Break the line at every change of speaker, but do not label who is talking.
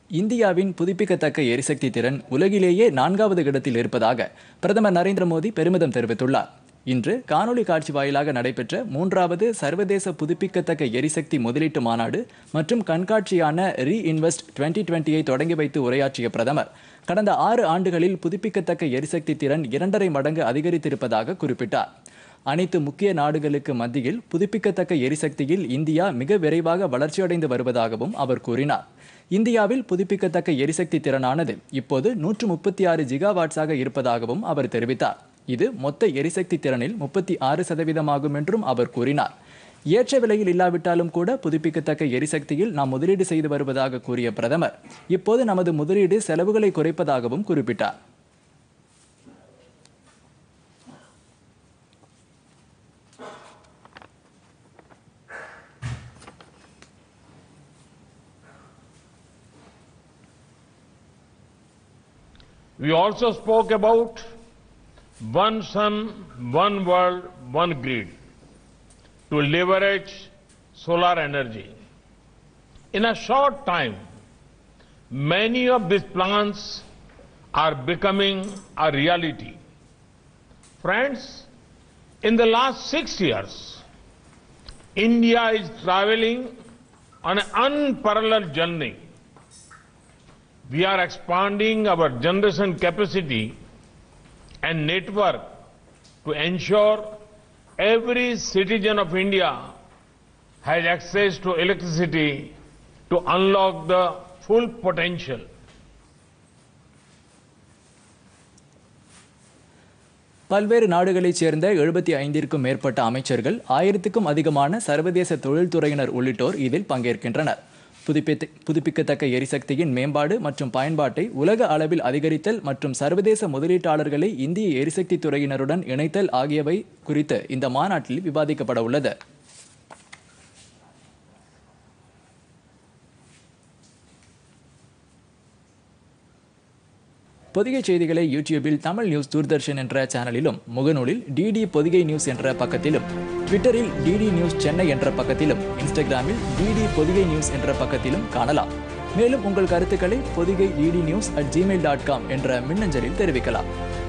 இந்தியாவின் புதுப்பிக்கத்தக்க எரிசக்தி திறன் உலகிலேயே நான்காவது இடத்தில் இருப்பதாக பிரதமர் நரேந்திர மோடி பெருமிதம் தெரிவித்துள்ளார் இன்று காணொலி காட்சி வாயிலாக நடைபெற்ற மூன்றாவது சர்வதேச புதுப்பிக்கத்தக்க எரிசக்தி முதலீட்டு மாநாடு மற்றும் கண்காட்சியான ரீ இன்வெஸ்ட் டுவெண்ட்டி டுவெண்ட்டியை தொடங்கி வைத்து உரையாற்றிய பிரதமர் கடந்த ஆறு ஆண்டுகளில் புதுப்பிக்கத்தக்க எரிசக்தி திறன் இரண்டரை மடங்கு அதிகரித்திருப்பதாக குறிப்பிட்டார் அனைத்து முக்கிய நாடுகளுக்கு மத்தியில் புதுப்பிக்கத்தக்க எரிசக்தியில் இந்தியா மிக விரைவாக வளர்ச்சியடைந்து வருவதாகவும் அவர் கூறினார் இந்தியாவில் புதுப்பிக்கத்தக்க எரிசக்தி திறனானது இப்போது நூற்று முப்பத்தி ஆறு ஜிகாவாட்ஸாக இருப்பதாகவும் அவர் தெரிவித்தார் இது மொத்த எரிசக்தி திறனில் முப்பத்தி ஆறு சதவீதமாகும் என்றும் அவர் கூறினார் ஏற்ற விலையில் இல்லாவிட்டாலும் கூட புதுப்பிக்கத்தக்க எரிசக்தியில் நாம் முதலீடு செய்து வருவதாக கூறிய பிரதமர் இப்போது நமது முதலீடு செலவுகளை குறைப்பதாகவும் குறிப்பிட்டார்
We also spoke about one sun, one world, one grid to leverage solar energy. In a short time, many of these plans are becoming a reality. Friends, in the last six years, India is traveling on an unparalleled journey we are expanding our generation capacity and network to ensure every citizen of India has access to electricity to unlock the full potential.
பல்வேறு நாடுகளைச் சேர்ந்த எழுபத்தி ஐந்திற்கும் மேற்பட்ட அமைச்சர்கள் ஆயிரத்துக்கும் அதிகமான சர்வதேச தொழில்துறையினர் உள்ளிட்டோர் இதில் பங்கேற்கின்றனர் புதுப்பித்த புதுப்பிக்கத்தக்க எரிசக்தியின் மேம்பாடு மற்றும் பயன்பாட்டை உலக அளவில் அதிகரித்தல் மற்றும் சர்வதேச முதலீட்டாளர்களை இந்திய எரிசக்தி துறையினருடன் இணைத்தல் ஆகியவை குறித்து இந்த மாநாட்டில் விவாதிக்கப்பட உள்ளது பொதிகை செய்திகளை யூடியூபில் தமிழ் நியூஸ் தூர்தர்ஷன் என்ற சேனலிலும் முகநூலில் டிடி பொதிகை நியூஸ் என்ற பக்கத்திலும் ட்விட்டரில் டிடி நியூஸ் சென்னை என்ற பக்கத்திலும் இன்ஸ்டாகிராமில் டிடி பொதிகை நியூஸ் என்ற பக்கத்திலும் காணலாம் மேலும் உங்கள் கருத்துக்களை Podhigai DD news at Gmail dot com என்ற மின்னஞ்சலில் தெரிவிக்கலாம்